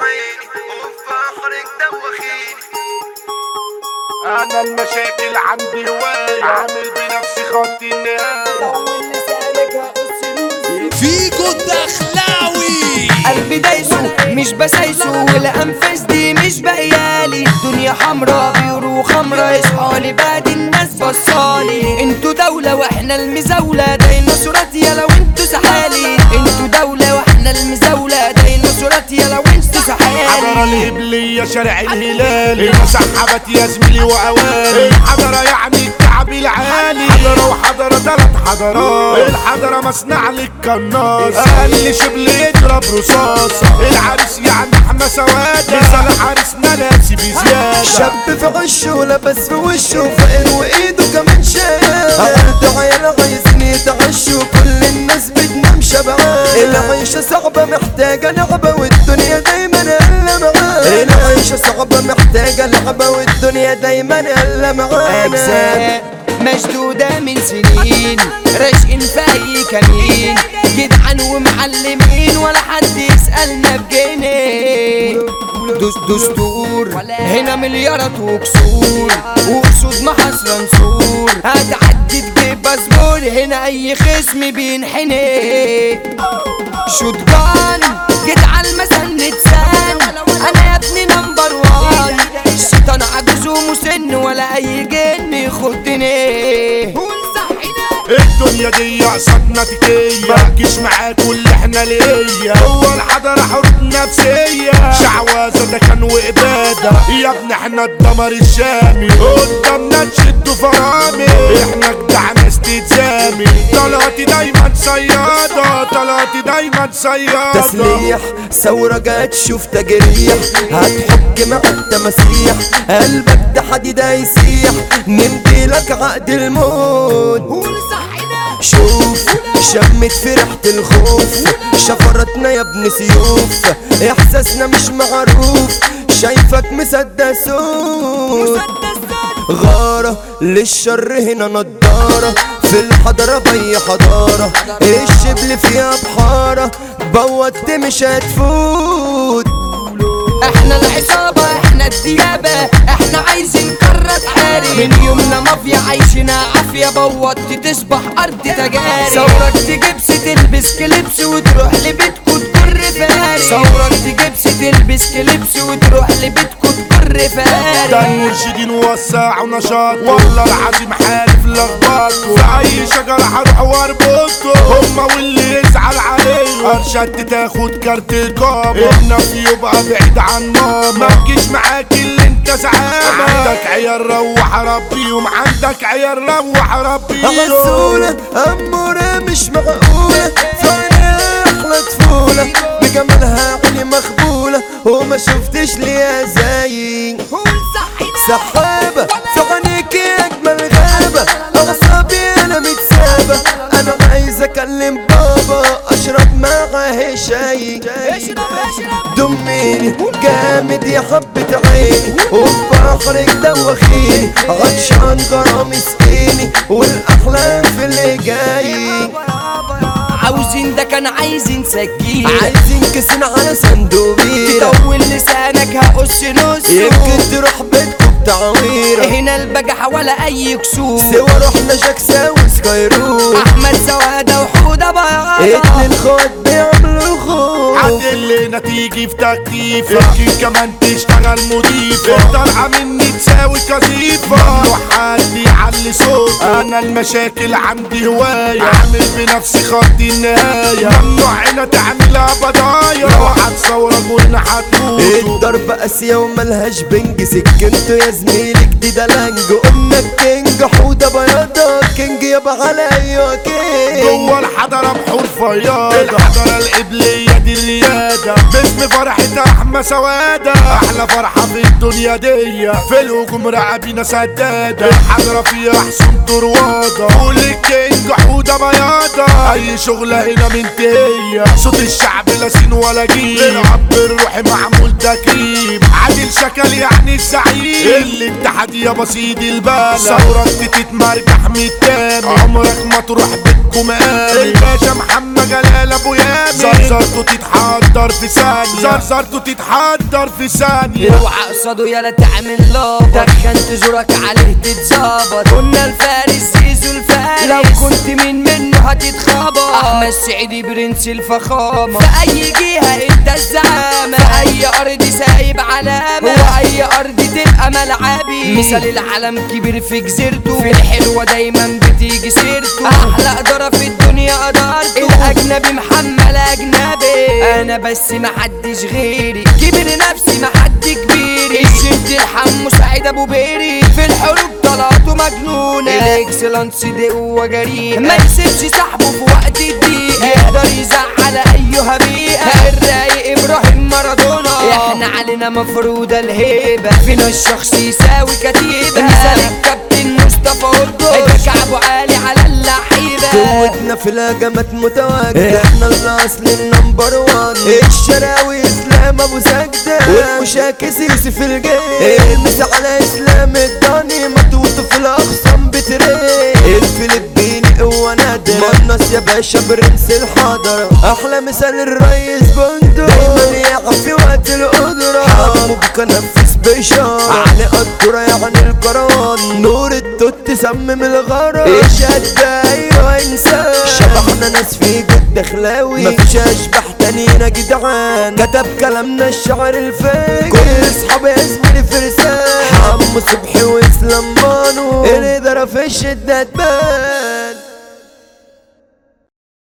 عيني وفي فخرك دوخيني انا المشاكل عندي هواية عامل بنفسي خط النهاية فيكو الدخلاوي قلبي دايسه مش بسايسه والانفاس دي مش بقيالي دنيا حمرا بيرو خمرا يصحالي بعد الناس بصالي انتوا دولة واحنا المزاولة ديناصورات يا لو انتوا سحالي انتوا دولة واحنا المزاولة ديناصورات يا لو انتوا حضرة سحالي الهبلية شارع الهلال المسحبات يا زميلي وأوالي الحضرة يعني الكعب العالي حضرة وحضرة تلات حضرات الحضرة مصنع للقناص أقل شبل يضرب رصاص العريس يعني احنا سوادة مثال عريسنا ناسي بزيادة شاب في عشه لبس في وشه فقر وايده كمان شايل ارض عيال عايزين يتعشوا كل الناس بتنام شبعان العيشة صعبة محتاجة لعبة والدنيا دايما قلة معانا العيشة صعبة محتاجة لعبة والدنيا دايما قلة معانا أجزاء مشدودة من سنين راشقين في أي كمين جدعان ومعلمين ولا حد يسألنا بجنيه دس دستور هنا مليارات وكسور وقصود محاصرة نسور هتعدي تجيب باسبور هنا أي خصم بينحني شوتجان جدعان مسند سان أنا يا ابني نمبر وان الشيطان عجوز ومسن ولا أي جن يخدني الدنيا دي قصدنا تكية مالكيش معاك واللي احنا ليا هو الحضرة حروب نفسية شعوذة ده كان وإبادة يا ابني احنا الدمر الشامي قدامنا تشدوا فرامي احنا جدع ناس تتزامي طلعتي دايما صيادة طلعتي دايما صيادة تسليح ثورة جات شوف تجريح هتحك مع التماسيح قلبك ده حديد هيسيح نمضي لك عقد الموت شوف شمت في ريحة الخوف شفرتنا يا ابن سيوف احساسنا مش معروف شايفك مسدسوت غارة للشر هنا نضارة في الحضرة بي حضارة الشبل فيها بحارة بوت مش هتفوت احنا العصابة احنا الديابة احنا عايزين قارة حاري من يومنا مافيا عايشنا عافية بوطت تصبح ارض تجاري ثورك تجيبس تلبس كليبس وتروح لبيتكو تجر فاري ثورك تجيبس تلبس كليبس وتروح لبيتكو تجر ده فاري المرشدين وسعوا نشاط والله العظيم حالف لخبطه في اي شجرة هروح واربطه هما واللي يزعل عليهم ارشدت تاخد كارت القامة ابنك يبقى بعيد عن ماما ما تجيش معاك اللي انت زعامة عندك عيال روح ربيهم عندك عيال روح ربيهم عسولة أمورة مش معقولة فانا أحلى طفولة بجمالها عيني مخبولة وما شفتش ليها زي سحابة في عينيكي أجمل غابة أعصابي أنا متسابة أنا عايز أكلم بابا أشرب معاه شاي دميني جامد يا حبة عيني وبحرك دوخيني عطشان غرام مسكيني والأحلام في اللي جاي عاوزين ده كان عايزين سكين عايزين كسن على صندوقيرة تطول لسانك هقص نص يمكن تروح بيتكم بتعويرة هنا البجح ولا اي كسور سوا رحنا جاكسا وسكايرو احمد سوادة وحودة بياضة اتنين خوات بيعملوا خوف عدلنا تيجي في تكتيفة يمكن كمان تشتغل مضيفة طالعة مني تساوي كثيفة ممنوع حد يعلي صوته أنا المشاكل عندي هواية أعمل بنفسي خط النهاية ممنوع هنا تعملها بضايا لو هتصورك وهنا هتموت الضرب قاسية وملهاش بنج سكنته يا زميلي جديدة لانج قلنا الكينج حودة بياضة كينج يابا على ايوه كينج جوه الحضرة بحور فياضة الحضرة القبلية دي الريادة باسم فرحة رحمة سوادة أحلى فرحة في الدنيا دي في الهجوم رعبينا سدادة الحضرة فيها حسن طروادة قول الكينج حودة بياضة أي شغلة هنا منتهية صوت الشعب لا سين ولا جيم الأب الروحي معمول تكريم عادل شكل يعني الزعيم اللي اتحاد يا بسيط البلد ثورك تتمرجح من التاني عمرك ما تروح بيتكم قال الباشا محمد جلالة ابو يامي زرزرته تتحضر في ثانية زرزرته تتحضر في ثانية اوعى قصاده يلا تعمل لابط دخنت زورك عليه تتظبط قلنا الفارس زيزو الفارس لو كنت مين منه هتتخبط احمد سعيدي برنس الفخامة في اي جهة انت الزعامة في اي ارض سايب علامة واي ارض تبقى ملعبي مثال العالم كبير في جزيرته في الحلوة دايما بتيجي سيرته احلى ادارة في الدنيا ادارته الاجنبي محمل اجنبي انا بس محدش غيري كبر نفسي محد كبيري الشد الحمو سعيد ابو بيري في الحروب طلعته مجنونة الاكسلانس دي قوة جريئة ما يسيبش صاحبه في وقت الضيق يقدر يزعل ايها بيئة الرايق ابراهيم مارادونا احنا علينا مفروضة الهيبة فينا الشخص يساوي كتيبة مثال الكابتن مصطفى قردوس ده كعبه عالي على اللعيبة قوتنا في الهجمات متواجدة احنا الاصل النمبر وان الشراوي اسلام ابو سجدة والمشاكس يوسف الجيل المس على اسلام الضاني مطوط في الاخصام بتريل الفلبيني قوة نادرة منص يا باشا برنس الحضرة احلى مثال الريس بندق دايما يقف في وقت القدرة حمو بكنفس بشار علي قدرة يعني الكروان نور التوت سمم الغرام اشهد ايوه انسان شبحنا ناس في جد دخلاوي مفيش اشبح تانينا جدعان كتب كلامنا الشعر الفاجر كل اصحابي اسمي فرسان حمو صبحي واسلام مانو الاداره في الشده تبان